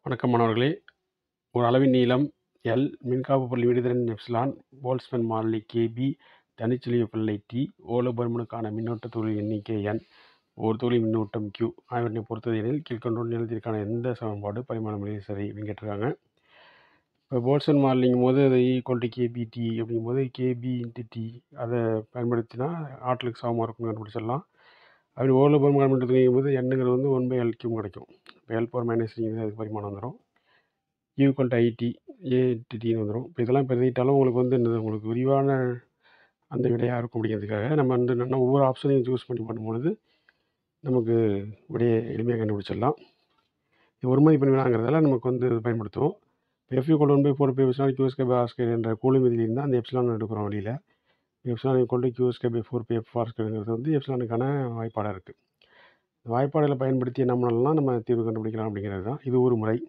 வணக்கம் மாணவர்களே ஒரு அளவின் நீளம் எல் மின்காப்பு பொருள் விடுதிறன் எப்சிலான் போல்ஸ்மேன் மாறிலி கேபி தனிச்செலி வெப்பநிலை டி ஓல பருமனுக்கான மின்னோட்ட துகளின் எண்ணிக்கை என் ஒரு துளி மின்னூட்டம் கியூ ஆகியவற்றை பொறுத்தது எனில் கீழ்கொண்டோர் நிலத்திற்கான எந்த சமன்பாடு பரிமாண முறையில் சரி அப்படின்னு கேட்டிருக்காங்க இப்போ போல்ஸ்மேன் மாறிலிங்கும் போது அது ஈக்குவல் டு கேபி டி அப்படிங்கும்போது கேபி இன்ட்டு டி அதை பயன்படுத்தினா ஆற்றலுக்கு சமமாக இருக்கும்னு கண்டுபிடிச்சிடலாம் அப்படி ஓல பருமன் பண்ணுறதுங்கும் போது எண்ணுங்கிறது வந்து ஒன் பை எல் கியூம் கிடைக்கும் இப்போ எல் பவர் மைனஸ் அதுக்கு பரிமாணம் வந்துடும் ஈக்குவல் டு ஐடி ஏ டின்னு வந்துடும் இப்போ இதெல்லாம் இப்போ எழுதிட்டாலும் உங்களுக்கு வந்து என்னது உங்களுக்கு விரிவான அந்த விடையாக இருக்கும் அப்படிங்கிறதுக்காக நம்ம வந்து என்னென்னா ஒவ்வொரு ஆப்ஷனையும் சூஸ் பண்ணி பண்ணும்பொழுது நமக்கு விடையை எளிமையாக கண்டுபிடிச்சிடலாம் இது ஒரு மதிப்பு வினாங்கிறதால நமக்கு வந்து இது பயன்படுத்துவோம் இப்போ எஃப்யூ கொண்டு one by four pi epsilon Q S K by R square என்ற கூலி விதியிலிருந்து அந்த எப்சிலான் எடுக்கிறோம் வழியில் எப்சிலான் கொண்டு Q S K by four pi F ஆஸ்கருங்கிறது வந்து எப்சிலானுக்கான வாய்ப்பாடாக இருக்குது வாய்ப்பாடுகளை பயன்படுத்தி என்ன பண்ணலாம் நம்ம தீர்வு கண்டுபிடிக்கலாம் அப்படிங்கிறது தான் இது ஒரு முறை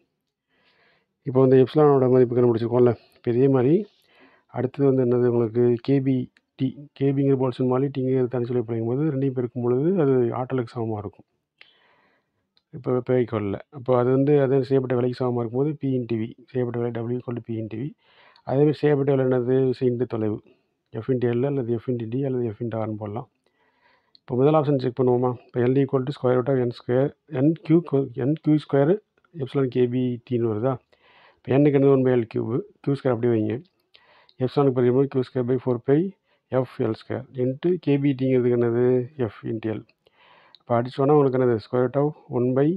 இப்போ வந்து எப்சிலானோட மதிப்பு கண்டுபிடிச்சிருக்கோம்ல இப்போ இதே மாதிரி அடுத்தது வந்து என்னது உங்களுக்கு கேபி டி கேபிங்கிற போல்சன் மாதிரி டிங்கிற தனி சொல்லி போது ரெண்டையும் பெருக்கும் பொழுது அது ஆற்றலுக்கு சமமாக இருக்கும் இப்போ வெப்ப அப்போ அது வந்து அது செய்யப்பட்ட விலைக்கு சமமாக இருக்கும்போது பிஇன்டிவி செய்யப்பட்ட விலை டபிள்யூ கொண்டு பிஇன்டிவி அதேமாதிரி செய்யப்பட்ட விலை என்னது செய்து தொலைவு எஃப் இன்டி எல் அல்லது எஃப் இன்டி டி அல்லது எஃப் இன்டி ஆர்னு போடலாம் இப்போ முதல் ஆப்ஷன் செக் பண்ணுவோமா இப்போ L equal to square root of N square N Q N Q square epsilon K B டின்னு வருதா இப்போ என்னுக்கு என்ன one by L cube Q square அப்படி வைங்க எப்சிலானுக்கு பதிலும்போது Q square by four pi F L square into கேபிடிங்கிறதுக்கு என்னது எஃப் இன்ட்டு எல் இப்போ அடிச்சோன்னா உங்களுக்கு என்னது square root of one by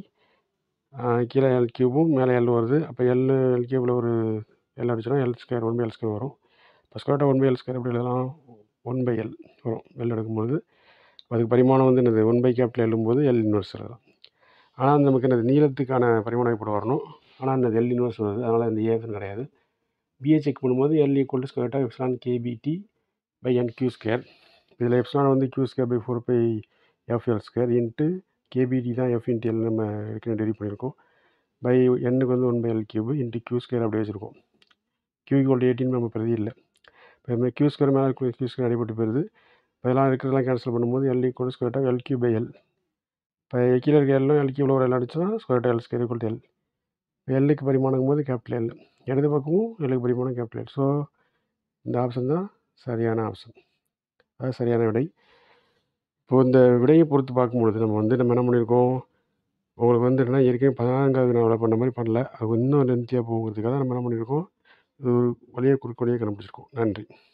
கீழே எல் கியூபும் மேலே எல் வருது அப்போ எல் எல் கியூபில் ஒரு எல் அடிச்சோன்னா L square one by L square வரும் இப்போ square root of one by L square எப்படி எழுதலாம் ஒன் பை எல் வரும் எல் எடுக்கும்போது அதுக்கு பரிமாணம் வந்து என்னது ஒன் பை கேபிட்டல் எழுதும்போது எல் இன்வெர்ஸ் எழுதலாம் ஆனால் நமக்கு என்னது நீளத்துக்கான பரிமாணம் இப்படி வரணும் ஆனால் இந்த எல் இன்வெர்ஸ் வருது அதனால் இந்த ஏஃப்னு கிடையாது பிஏ செக் பண்ணும்போது L equal to square of epsilon K B T by N Q square இதில் எப்சிலான் வந்து Q square by four pi F L square into K B T தான் எஃப் இன்ட்டு எல் நம்ம ஏற்கனவே டெரி பண்ணியிருக்கோம் பை எண்ணுக்கு வந்து one by L cube into Q square அப்படி வச்சுருக்கோம் கியூ ஈக்குவல் எயிட்டின் நம்ம பிரதி இல்லை இப்போ கியூ ஸ்கொயர் மேலே கியூ ஸ்கொயர் அடிபட்டு போயிருது இப்போ இதெல்லாம் இருக்கிறதெல்லாம் கேன்சல் பண்ணும்போது L equal square of L Q by L இப்போ கீழே இருக்க எல்லும் எல் கியூவில் ஒரு எல் அடிச்சா square L square equal L எல்லுக்கு பரிமாணம் போது கேபிட்டல் எல் இடது பக்கமும் எல்லுக்கு பரிமாணம் கேபிட்டல் எல் ஸோ இந்த ஆப்ஷன் தான் சரியான ஆப்ஷன் அதாவது சரியான விடை இப்போது இந்த விடையை பொறுத்து பார்க்கும்பொழுது நம்ம வந்து நம்ம என்ன பண்ணியிருக்கோம் உங்களுக்கு வந்து என்னென்னா ஏற்கனவே பதினான்காவது நாவலில் பண்ண மாதிரி பண்ணல அது இன்னும் லென்த்தியாக போகிறதுக்காக நம்ம என்ன பண்ணியிருக்கோம் இது ஒரு வழியாக குறுக்கு வழியாக கண்டுபிடிச்சிருக்கோம் நன்றி